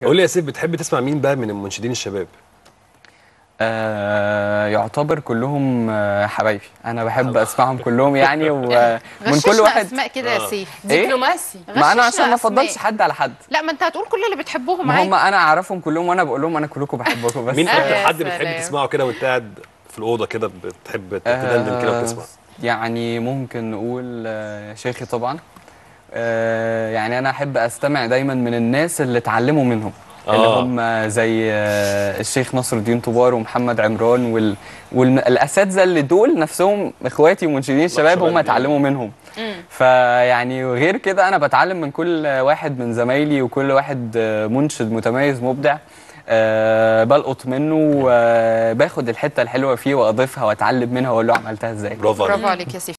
قول لي يا سيف بتحب تسمع مين بقى من المنشدين الشباب آه يعتبر كلهم آه حبايبي انا بحب اسمعهم كلهم يعني ومن غششنا كل واحد اسماء كده يا سيف إيه؟ دبلوماسي ما انا غششنا عشان ما افضلش أسماء. حد على حد لا ما انت هتقول كل اللي بتحبهم ما عادي هم انا اعرفهم كلهم وانا بقول لهم انا كلكم بحبكم بس مين آه، اكتر يا حد بتحب سلام. تسمعه كده وانت قاعد في الاوضه كده بتحب تدندن كده وتسمع يعني ممكن نقول آه، شيخي طبعا آه، يعني انا احب استمع دايما من الناس اللي اتعلموا منهم اللي آه. هم زي آه، الشيخ نصر الدين طوبار ومحمد عمران وال... والاساتذه اللي دول نفسهم اخواتي ومنشدين الشباب هم شباب اتعلموا منهم فيعني غير كده انا بتعلم من كل واحد من زمايلي وكل واحد آه، منشد متميز مبدع أه بلقط منه وباخد الحته الحلوه فيه واضيفها واتعلم منها واقول له عملتها ازاي برافو عليك برافو عليك يا سيف